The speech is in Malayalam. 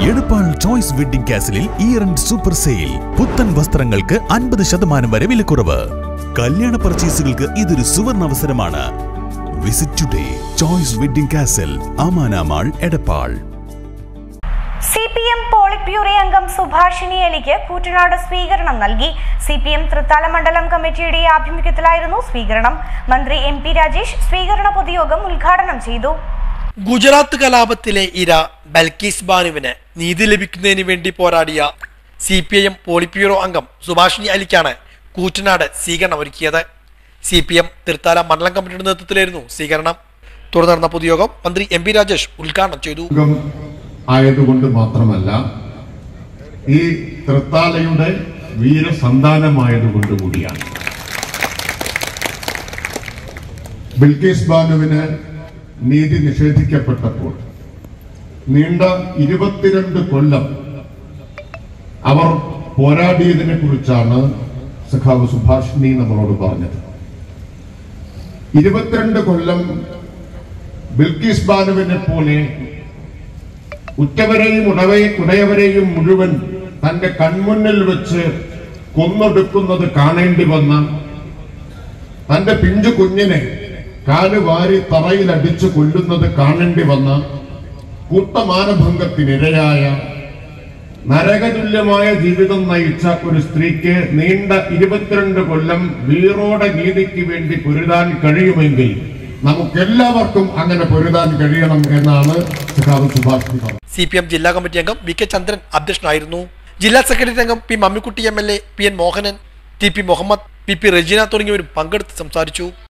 എടപ്പാൾ ചോയ്സ് വെഡിംഗ് കാസിലിൽ ഇയർ ആൻഡ് സൂപ്പർ സെയിൽ പുത്തൻ വസ്ത്രങ്ങൾക്ക് അൻപത് ശതമാനം വരെ വിലക്കുറവ് കല്യാണ പർച്ചേസുകൾക്ക് ഇതൊരു സുവർണ അവസരമാണ് visit today choice wedding castle Amana mall Edappal C P M politburo അംഗം സുഭാഷിണി അലിക്ക് കൂറ്റനാട് സ്വീകരണം നൽകി സി പി എം തൃത്താല മണ്ഡലം കമ്മിറ്റിയുടെ ആഭിമുഖ്യത്തിലായിരുന്നു സ്വീകരണം മന്ത്രി എം പി രാജേഷ് സ്വീകരണ പൊതുയോഗം ഉദ്ഘാടനം ചെയ്തു ഗുജറാത്ത് കലാപത്തിലെ ഇര ബൽക്കീസ് ബാനുവിന് നീതി ലഭിക്കുന്നതിന് വേണ്ടി പോരാടിയ C P I M politburo അംഗം സുഭാഷിണി അലിക്കാണ് കൂറ്റനാട് സ്വീകരണം ഒരുക്കിയത് സി പി എം തൃത്താല മണ്ഡലം കമ്മിറ്റിയുടെ നേതൃത്വത്തിലായിരുന്നു സ്വീകരണം തുടർന്ന് നടന്ന പൊതുയോഗം മന്ത്രി എം പി രാജേഷ് ഉദ്ഘാടനം ചെയ്തു അംഗം ആയതുകൊണ്ട് മാത്രമല്ല ഈ തൃത്താലയുടെ വീരസന്താനമായതുകൊണ്ട് കൂടിയാണ് ബിൽക്കീസ് ബാനുവിന് നീതി നിഷേധിക്കപ്പെട്ടപ്പോൾ നീണ്ട ഇരുപത്തിരണ്ട് കൊല്ലം അവർ പോരാടിയതിനെ കുറിച്ചാണ് സഖാവ് സുഭാഷിണി നമ്മളോട് പറഞ്ഞത് ഇരുപത്തിരണ്ട് കൊല്ലം ബിൽക്കീസ് ബാനുവിനെ പോലെ ഉറ്റവരെയും ഉടവെ ഉടയവരെയും മുഴുവൻ തന്റെ കൺമുന്നിൽ വെച്ച് കൊന്നൊടുക്കുന്നത് കാണേണ്ടി വന്ന തന്റെ പിഞ്ചു കുഞ്ഞിനെ കാല് വാരി തറയിലടിച്ച് കൊല്ലുന്നത് കാണേണ്ടി വന്ന കൂട്ടമാനഭംഗത്തിനിരയായ നരകതുല്യമായ ജീവിതം നയിച്ച ഒരു സ്ത്രീക്ക് നീണ്ട ഇരുപത്തിരണ്ട് കൊല്ലം വീറോടെ നീതിക്ക് വേണ്ടി പൊരുതാൻ കഴിയുമെങ്കിൽ നമുക്കെല്ലാവർക്കും അങ്ങനെ പൊരുതാൻ കഴിയണം എന്നാണ് സഖാവ് സുഭാഷ് പറഞ്ഞത് സി പി എം ജില്ലാ കമ്മിറ്റി അംഗം വി കെ ചന്ദ്രൻ അധ്യക്ഷനായിരുന്നു ജില്ലാ സെക്രട്ടറി അംഗം P Mammikutty M L A P N Mohanan T P Muhammad P P Rajeena തുടങ്ങിയവരും പങ്കെടുത്ത് സംസാരിച്ചു